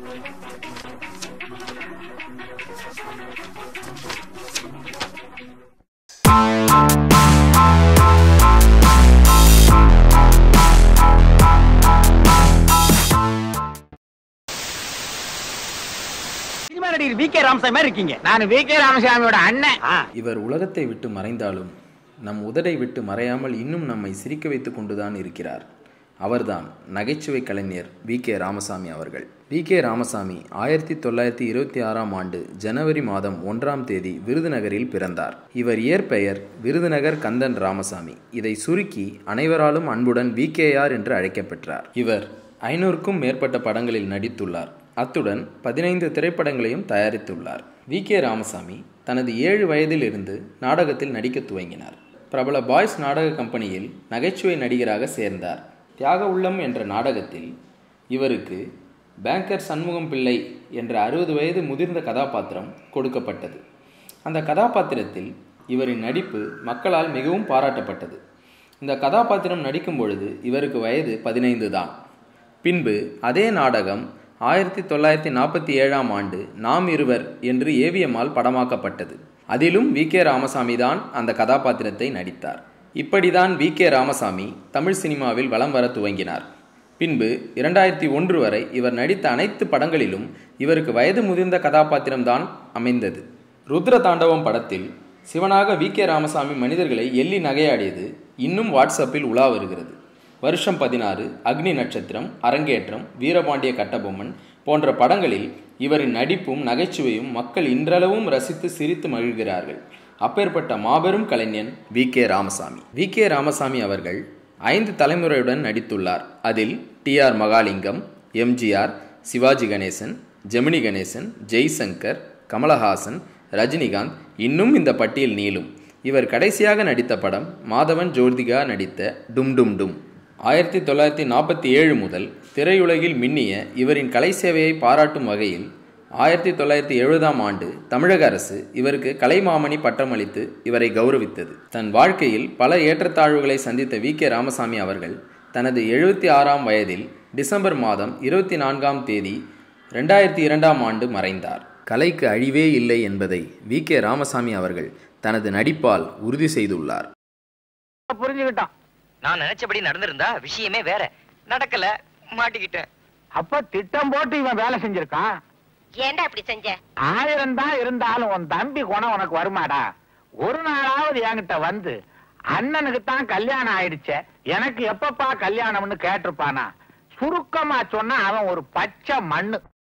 cinema நடிகர் we K Ramasamy மாதிரி இருக்கீங்க நான் வி கே ராமசாமியோட அண்ணன் இவர் உலகத்தை விட்டு மறைந்தாலும் நம் உதடை விட்டு மறையாமல் இன்னும் நம்மை சிரிக்க வைத்துக் கொண்டுதான் இருக்கிறார் அவர்தான் நகைச்சுவை கலைஞர் வி கே ராமசாமி அவர்கள் வி கே ராமசாமி ஆயிரத்தி தொள்ளாயிரத்தி இருபத்தி ஆறாம் ஆண்டு ஜனவரி மாதம் ஒன்றாம் தேதி விருதுநகரில் பிறந்தார் இவர் இயற்பெயர் விருதுநகர் கந்தன் ராமசாமி இதை சுருக்கி அனைவராலும் அன்புடன் வி என்று அழைக்கப்பெற்றார் இவர் ஐநூறுக்கும் மேற்பட்ட படங்களில் நடித்துள்ளார் அத்துடன் பதினைந்து திரைப்படங்களையும் தயாரித்துள்ளார் வி கே ராமசாமி தனது ஏழு வயதிலிருந்து நாடகத்தில் நடிக்க துவங்கினார் பிரபல பாய்ஸ் நாடக கம்பெனியில் நகைச்சுவை நடிகராக சேர்ந்தார் தியாக உள்ளம் என்ற நாடகத்தில் இவருக்கு பேங்கர் சண்முகம் பிள்ளை என்ற அறுபது வயது முதிர்ந்த கதாபாத்திரம் கொடுக்கப்பட்டது அந்த கதாபாத்திரத்தில் இவரின் நடிப்பு மக்களால் மிகவும் பாராட்டப்பட்டது இந்த கதாபாத்திரம் நடிக்கும் பொழுது இவருக்கு வயது பதினைந்து தான் பின்பு அதே நாடகம் ஆயிரத்தி தொள்ளாயிரத்தி நாற்பத்தி ஏழாம் ஆண்டு நாம் இருவர் என்று ஏவிஎம்மால் படமாக்கப்பட்டது அதிலும் வி கே ராமசாமி தான் அந்த கதாபாத்திரத்தை நடித்தார் இப்படிதான் வி கே ராமசாமி தமிழ் சினிமாவில் வலம் வர துவங்கினார் பின்பு இரண்டாயிரத்தி ஒன்று வரை இவர் நடித்த அனைத்து படங்களிலும் இவருக்கு வயது முதிர்ந்த கதாபாத்திரம்தான் அமைந்தது ருத்ர தாண்டவம் படத்தில் சிவனாக வி கே ராமசாமி மனிதர்களை எள்ளி நகையாடியது இன்னும் வாட்ஸ்அப்பில் உலா வருகிறது வருஷம் பதினாறு அக்னி நட்சத்திரம் அரங்கேற்றம் வீரபாண்டிய கட்டபொம்மன் போன்ற படங்களில் இவரின் நடிப்பும் நகைச்சுவையும் மக்கள் இன்றளவும் ரசித்து சிரித்து மகிழ்கிறார்கள் அப்பேற்பட்ட மாபெரும் கலைஞன் V K Ramasamy V K Ramasamy அவர்கள் ஐந்து தலைமுறையுடன் நடித்துள்ளார் அதில் T R Mahalingam MGR Sivaji Ganesan Gemini Ganesan Jaishankar Kamalhaasan Rajinikanth இன்னும் இந்த பட்டியல் நீளும் இவர் கடைசியாக நடித்த படம் மாதவன் ஜோதிகா நடித்த டும் டும் டும் ஆயிரத்தி தொள்ளாயிரத்தி நாற்பத்தி ஏழு முதல் திரையுலகில் மின்னிய இவரின் கலை சேவையை பாராட்டும் வகையில் ஆயிரத்தி தொள்ளாயிரத்தி எழுபதாம் ஆண்டு தமிழக அரசு இவருக்கு கலைமாமணி பட்டம் அளித்து இவரை கௌரவித்தது தன் வாழ்க்கையில் பல ஏற்றத்தாழ்வுகளை சந்தித்த வி கே ராமசாமி அவர்கள் தனது எழுபத்தி ஆறாம் வயதில் டிசம்பர் மாதம் இருபத்தி நான்காம் தேதி ரெண்டாயிரத்தி இரண்டாம் ஆண்டு மறைந்தார் கலைக்கு அழிவே இல்லை என்பதை வி கே ராமசாமி அவர்கள் தனது நடிப்பால் உறுதி செய்துள்ளார் புரிஞ்சுக்கிட்டான் நான் நினைச்சபடி நடந்திருந்தா விஷயமே வேற நடக்கல மாட்டிக்கிட்டேன் அப்ப திட்டம் போட்டு இவன் வேலை செஞ்சிருக்கான் ஏன்டா இப்படி செஞ்ச ஆயிரம் தான் இருந்தாலும் உன் தம்பி குணம் உனக்கு வருமாடா ஒரு நாளாவது என்கிட்ட வந்து அண்ணனுக்கு தான் கல்யாணம் ஆயிடுச்சே எனக்கு எப்பப்பா கல்யாணம்னு கேட்டிருப்பானா சுருக்கமா சொன்னா அவன் ஒரு பச்சை மண்ணு